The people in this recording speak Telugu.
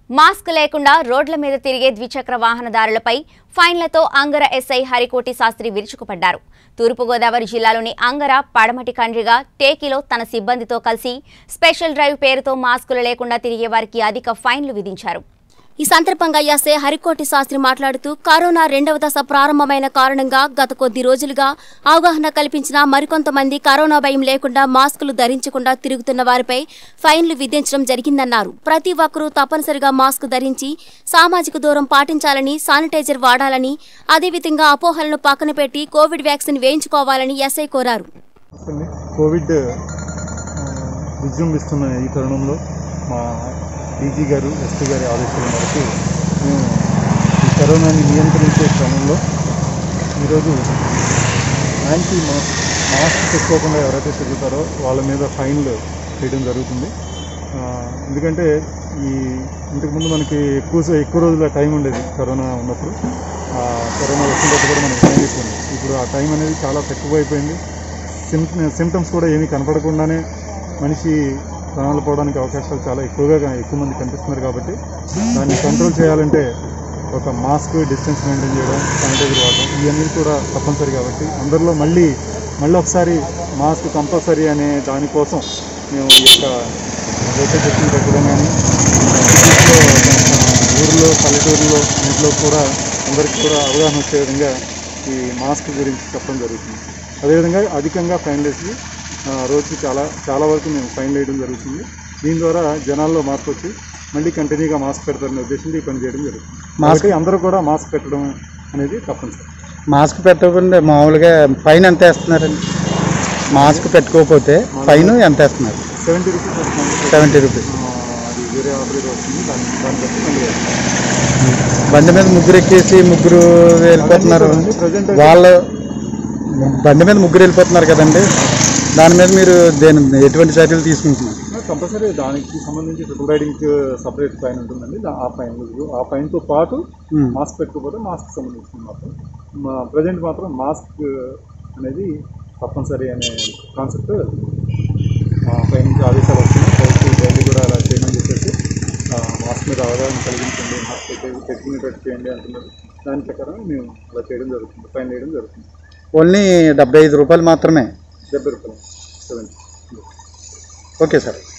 మాస్క్ లేకుండా రోడ్ల మీద తిరిగే ద్విచక్ర వాహనదారులపై ఫైన్లతో అంగర ఎస్ఐ హరికోటి శాస్త్రి విరుచుకుపడ్డారు తూర్పుగోదావరి జిల్లాలోని అంగర పడమటి కండ్రిగా టేకిలో తన సిబ్బందితో కలిసి స్పెషల్ డ్రైవ్ పేరుతో మాస్కులు లేకుండా తిరిగే వారికి అధిక ఫైన్లు విధించారు ఈ సందర్భంగా ఎస్ఏ హరికోటి శాస్త్రి మాట్లాడుతూ కరోనా రెండవ దశ ప్రారంభమైన కారణంగా గత కొద్ది రోజులుగా అవగాహన కల్పించిన మరికొంతమంది కరోనా భయం లేకుండా మాస్కులు ధరించకుండా తిరుగుతున్న వారిపై ఫైన్లు విధించడం జరిగిందన్నారు ప్రతి ఒక్కరూ తప్పనిసరిగా మాస్క్ ధరించి సామాజిక దూరం పాటించాలని శానిటైజర్ వాడాలని అదేవిధంగా అపోహలను పక్కన పెట్టి కోవిడ్ వ్యాక్సిన్ వేయించుకోవాలని ఎస్ఐ కోరారు వస్తుంది. కోవిడ్ ఆ, విజృంభిస్తున్న ఈ తరుణంలో మా డీజీ గారు ఎస్పీ గారి ఆదేశాల మేరకు మేము ఈ కరోనాని నియంత్రించే క్రమంలో ఈరోజు యాంటీ మాస్క్ మాస్క్ పెట్టుకోకుండా ఎవరైతే తిరుగుతారో వాళ్ళ మీద ఫైన్లు వేయడం జరుగుతుంది ఆ, ఎందుకంటే ఈ ఇంతకుముందు మనకి ఎక్కువ సే- ఎక్కువ రోజుల టైం ఉండేది కరోనా ఉన్నప్పుడు ఆ, కరోనా వచ్చినప్పుడు కూడా మనకి టైం ఎక్కువ ఉంది ఇప్పుడు ఆ టైం అనేది చాలా తక్కువ అయిపోయింది సిమ్ సిమ్టమ్స్ కూడా ఏమీ కనపడకుండానే మనిషి ప్రాణాలు పోవడానికి అవకాశాలు చాలా ఎక్కువగా ఎక్కువ మంది కనిపిస్తున్నారు కాబట్టి దాన్ని కంట్రోల్ చేయాలంటే ఒక మాస్క్ డిస్టెన్స్ మెయింటైన్ చేయడం శానిటైజర్ వాడడం ఇవన్నీ కూడా తప్పనిసరి కాబట్టి అందరిలో మళ్ళీ మళ్ళీ ఒకసారి మాస్క్ కంపల్సరీ అనే దానికోసం మేము ఈ యొక్క రేపే చెట్లు పెట్టడం కానీ ఊర్లో పల్లెటూరులో ఇంట్లో కూడా అందరికీ కూడా అవగాహన వచ్చే విధంగా ఈ మాస్క్ గురించి చెప్పడం జరుగుతుంది అదేవిధంగా అధికంగా ఫైన్ వేసి ఆ, రోజుకి చాలా చాలా వరకు మేము ఫైన్ వేయడం జరుగుతుంది దీని ద్వారా జనాల్లో మార్పు వచ్చి మళ్ళీ కంటిన్యూగా మాస్క్ పెడతారనే ఉద్దేశంతో ఈ పని చేయడం జరుగుతుంది మాస్క్ అందరూ కూడా మాస్క్ పెట్టడం అనేది తప్పనిసరి మాస్క్ పెట్టకుండా మామూలుగా ఫైన్ ఎంత వేస్తున్నారండి మాస్క్ పెట్టుకోకపోతే ఫైన్ ఎంత వేస్తున్నారు సెవెంటీ రూపీస్ వస్తుంది సెవెంటీ రూపీస్ ఆ, అది వేరే ఆర్డర్ వస్తుంది దాన్ని దాన్ని బట్టి మళ్ళీ వేస్తాం. బండి మీద ముగ్గురు ఎక్కేసి ముగ్గురు వెళ్ళిపోతున్నారు ప్రజెంట్ వాళ్ళు బండి మీద ముగ్గురు వెళ్ళిపోతున్నారు కదండి దాని మీద మీరు దేని ఎటువంటి చర్యలు తీసుకుంటున్నారు కంపల్సరీ దానికి సంబంధించి ట్రిపుల్ రైడింగ్ సపరేట్ ఫైన్ ఉంటుందండి దా- ఆ ఫైన్ ఆ ఫైన్తో పాటు మ్మ్. మాస్క్ పెట్టుకోకపోతే మాస్క్ సంబంధించింది మాత్రం మా ప్రజెంట్ మాత్రం మాస్క్ అనేది తప్పనిసరి అనే కాన్సెప్ట్ పై నుంచి ఆదేశాలు వస్తున్నాయి పైకి డైలీ కూడా అలా చేయమని చెప్పేసి ఆ, మాస్క్ మీద అవగాహన కలిగించండి మాస్క్ పెట్టి పెట్టుకునేటట్టు చేయండి అంటున్నారు దాని ప్రకారం మేము అలా చేయడం జరుగుతుంది ఫైన్ వేయడం జరుగుతుంది ఓన్లీ డెబ్బై ఐదు రూపాయలు మాత్రమే డెబ్బై రూపాయలు సెవెంటీ ఓకే సార్